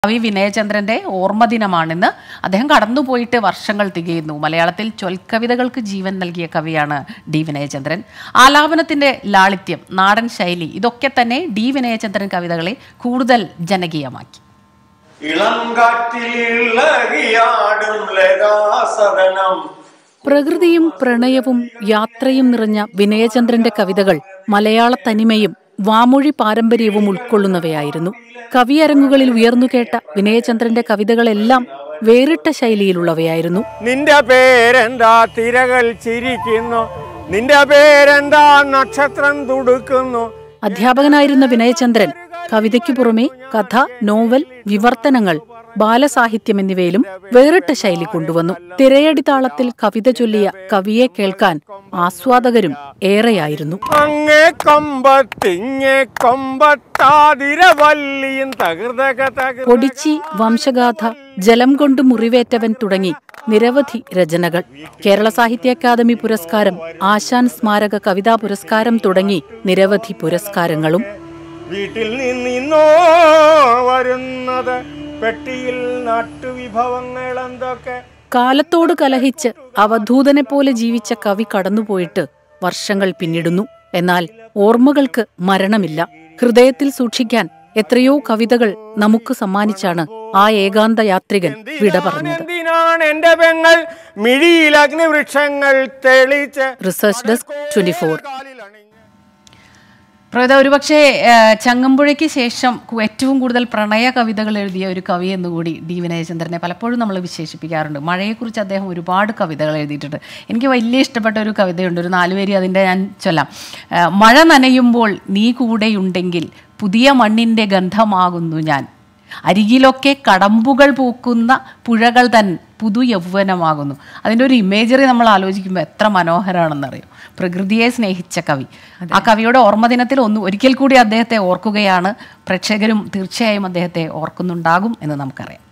കവി വിനയചന്ദ്രന്റെ ഓർമ്മദിനമാണിന്ന് അദ്ദേഹം കടന്നുപോയിട്ട് വർഷങ്ങൾ തികയുന്നു മലയാളത്തിൽ ചൊൽക്കവിതകൾക്ക് ജീവൻ നൽകിയ കവിയാണ് ഡി വിനയചന്ദ്രൻ ആലാപനത്തിന്റെ ലാളിത്യം നാടൻ ശൈലി ഇതൊക്കെ തന്നെ ഡി വിനയചന്ദ്രൻ കവിതകളെ കൂടുതൽ ജനകീയമാക്കി ഇളം കാറ്റിലിളകിയാടും ലതാസദനം പ്രകൃതിയും പ്രണയവും യാത്രയും നിറഞ്ഞ വിനയചന്ദ്രന്റെ കവിതകൾ മലയാള തനിമയും വാമൊഴി പാരമ്പര്യവും ഉൾക്കൊള്ളുന്നവയായിരുന്നു കവിയരങ്ങുകളിൽ ഉയർന്നുകേട്ട വിനയചന്ദ്രന്റെ കവിതകളെല്ലാം വേറിട്ട ശൈലിയിലുള്ളവയായിരുന്നു നിന്റെ പേരെന്താ തിരകൾ ചിരിക്കുന്നു നിന്റെ പേരെന്താ നക്ഷത്രം തുടുക്കുന്നു അധ്യാപകനായിരുന്ന വിനയചന്ദ്രൻ കവിതയ്ക്കു പുറമെ കഥ നോവൽ വിവർത്തനങ്ങൾ ബാലസാഹിത്യം എന്നിവയിലും വേറിട്ട ശൈലി കൊണ്ടുവന്നു തിരയടി താളത്തിൽ കവിത ചൊല്ലിയ കവിയെ കേൾക്കാൻ ആസ്വാദകരും ഏറെയായിരുന്നു അങ്ങേ കൊമ്പത്തിങ്ങേ കൊമ്പത്താതിരവല്ലിയും തകൃതക തകൃത പൊടിച്ചി വംശഗാഥ ജലം കൊണ്ട് മുറിവേറ്റവൻ തുടങ്ങി നിരവധി രചനകൾ കേരള സാഹിത്യ അക്കാദമി പുരസ്കാരം ആശാൻ സ്മാരക കവിതാ പുരസ്കാരം തുടങ്ങി നിരവധി പുരസ്കാരങ്ങളും വീട്ടിൽ നിന്നിന്നോ വരുന്നത് പെട്ടിയിൽ നാട്ടുവിഭവങ്ങൾ എന്തൊക്കെ കാലത്തോട് കലഹിച്ച് അവധൂതനെ പോലെ ജീവിച്ച കവി കടന്നുപോയിട്ട് വർഷങ്ങൾ പിന്നിടുന്നു എന്നാൽ ഓർമ്മകൾക്ക് മരണമില്ല ഹൃദയത്തിൽ സൂക്ഷിക്കാൻ എത്രയോ കവിതകൾ നമുക്ക് സമ്മാനിച്ചാണ് ആ ഏകാന്ത യാത്രികൻ വിട പറഞ്ഞത് എന്തിനാണ് എന്റെ പെങ്ങൾ മിഴിയിൽ അഗ്നിവൃക്ഷങ്ങൾ തെളിച്ച് research desk twenty four Pravitha ഒരുപക്ഷെ ആ, ചങ്ങമ്പുഴയ്ക്ക് ശേഷം കു- ഏറ്റവും കൂടുതൽ പ്രണയ കവിതകൾ എഴുതിയ ഒരു കവി എന്നുകൂടി ഡി വിനയചന്ദ്രനെ പലപ്പോഴും നമ്മൾ വിശേഷിപ്പിക്കാറുണ്ട് മഴയെക്കുറിച്ച് അദ്ദേഹം ഒരുപാട് കവിതകൾ എഴുതിയിട്ടുണ്ട് എനിക്ക് വലിയ ഇഷ്ടപ്പെട്ട ഒരു കവിതയുണ്ട് ഒരു നാലുപേരി അതിൻ്റെ ഞാൻ ചൊല്ലാം ആ, മഴ നനയുമ്പോൾ നീ കൂടെയുണ്ടെങ്കിൽ പുതിയ മണ്ണിൻ്റെ ഗന്ധമാകുന്നു ഞാൻ അരികിലൊക്കെ കടമ്പുകൾ പൂക്കുന്ന പുഴകൾ തൻ പുതു യൗവനമാകുന്നു അതിൻ്റെ ഒരു ഇമേജറി നമ്മൾ ആലോചിക്കുമ്പോൾ എത്ര മനോഹരമാണെന്നറിയും പ്രകൃതിയെ സ്നേഹിച്ച കവി ആ കവിയുടെ ഓർമ്മദിനത്തിൽ ഒന്ന് ഒരിക്കൽ കൂടി അദ്ദേഹത്തെ ഓർക്കുകയാണ് പ്രേക്ഷകരും തീർച്ചയായും അദ്ദേഹത്തെ ഓർക്കുന്നുണ്ടാകും എന്ന് നമുക്കറിയാം